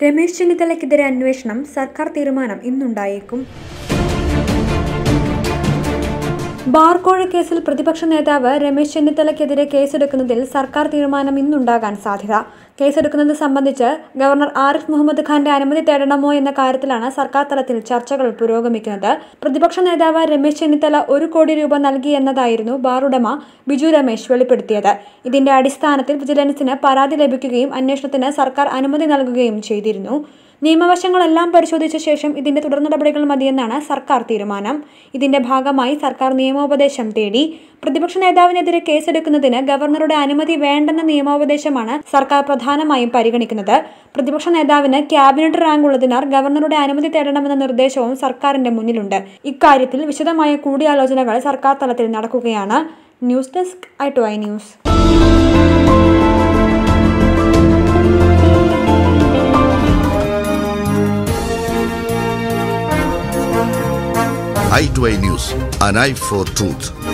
രമേശ് ചെന്നിത്തലയ്ക്കെതിരെ അന്വേഷണം സർക്കാർ തീരുമാനം ഇന്നുണ്ടായേക്കും ബാർക്കോഴ കേസിൽ പ്രതിപക്ഷ നേതാവ് രമേശ് ചെന്നിത്തലയ്ക്കെതിരെ കേസെടുക്കുന്നതിൽ സർക്കാർ തീരുമാനം ഇന്നുണ്ടാകാൻ സാധ്യത കേസെടുക്കുന്നത് സംബന്ധിച്ച് ഗവർണർ ആരിഫ് മുഹമ്മദ് ഖാന്റെ അനുമതി തേടണമോ എന്ന കാര്യത്തിലാണ് സർക്കാർ തലത്തിൽ ചർച്ചകൾ പുരോഗമിക്കുന്നത് പ്രതിപക്ഷ നേതാവ് രമേശ് ചെന്നിത്തല ഒരു കോടി രൂപ നൽകി എന്നതായിരുന്നു ബാർ ഉടമ ബിജു രമേശ് വെളിപ്പെടുത്തിയത് ഇതിന്റെ അടിസ്ഥാനത്തിൽ വിജിലൻസിന് പരാതി ലഭിക്കുകയും അന്വേഷണത്തിന് സർക്കാർ അനുമതി നൽകുകയും ചെയ്തിരുന്നു നിയമവശങ്ങളെല്ലാം പരിശോധിച്ച ശേഷം ഇതിന്റെ തുടർ നടപടികൾ മതിയെന്നാണ് സർക്കാർ തീരുമാനം ഇതിന്റെ ഭാഗമായി സർക്കാർ നിയമോപദേശം തേടി പ്രതിപക്ഷ നേതാവിനെതിരെ കേസെടുക്കുന്നതിന് ഗവർണറുടെ അനുമതി വേണ്ടെന്ന നിയമോപദേശമാണ് സർക്കാർ പ്രധാനമായും പരിഗണിക്കുന്നത് പ്രതിപക്ഷ നേതാവിന് ക്യാബിനറ്റ് റാങ്ക് ഉള്ളതിനാൽ ഗവർണറുടെ അനുമതി തേടണമെന്ന നിർദ്ദേശവും സർക്കാരിന്റെ മുന്നിലുണ്ട് ഇക്കാര്യത്തിൽ വിശദമായ കൂടിയാലോചനകൾ സർക്കാർ തലത്തിൽ നടക്കുകയാണ് news desk I to I news i2i News, an eye for truth.